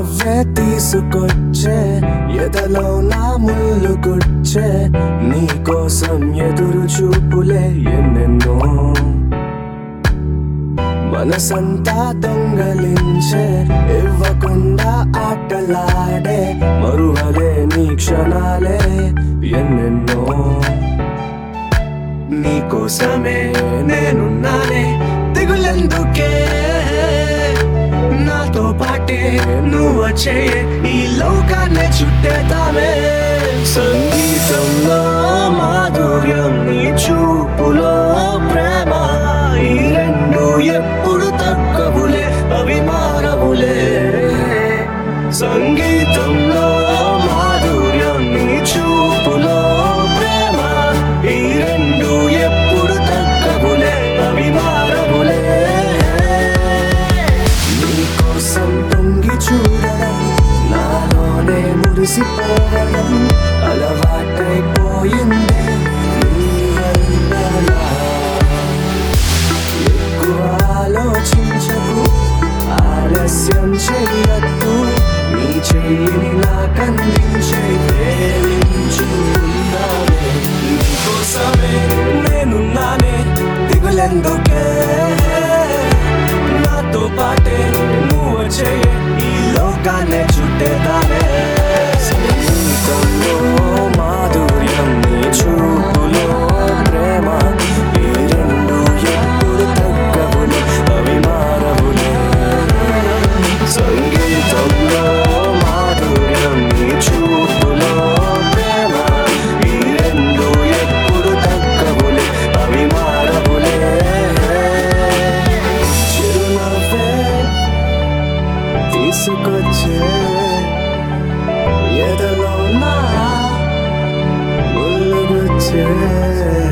చిరునవ్వే తీసుకొచ్చే ఎదలో నా ముళ్ళు గుచ్చే నీకోసం ఎదురు చూపులే ఎన్నెన్నో మనసంతా దొంగలించే ఇవ్వకుండా ఆటలాడే మరువలే నీ క్షణాలే ఎన్నెన్నో నీకోసమే నేనున్నానే దిగులెందుకే నాతో పాటే నువ్వు వచ్చే ఈ లోకాన్ని చుట్టేతామే సంగీతంలో మాధుర్యం నీ చూపులో ప్రేమ ఈ రెండు ఎప్పుడు తగ్గవులే అవి మారవులే సంగీతంలో మాధుర్యం నీ చూపులో ప్రేమ ఈ రెండు ఎప్పుడు తగ్గవులే అవి మారవులే నీకోసం తొంగి చూడడం నాలోనే మురిసిపోవడం అలవాటైపోయింది నీ వల్ల ఎక్కువ ఆలోచించకు ఆలస్యం చెయ్యద్దు నీ చెయ్యిని నాకందించే ప్రేమించుకుందామే నీకోసమే నేనున్నానే దిగులెందుకే నాతో పాటే నువ్వు వచ్చే ఈ లోకాన్ని చుట్టేదానే సంగీతంలో మాధుర్యం నీ చూపులో ప్రేమ ఈ రెండు ఎప్పుడు తగ్గవులే అవి మారవులే సంగీతంలో మాధుర్యం నీ చూపులో ప్రేమ ఈ రెండు ఎప్పుడు తగ్గవులే అవి మారవులే చిరునవ్వే తీసుకొచ్చే ఎదలో నా ముళ్ళుగుచ్చే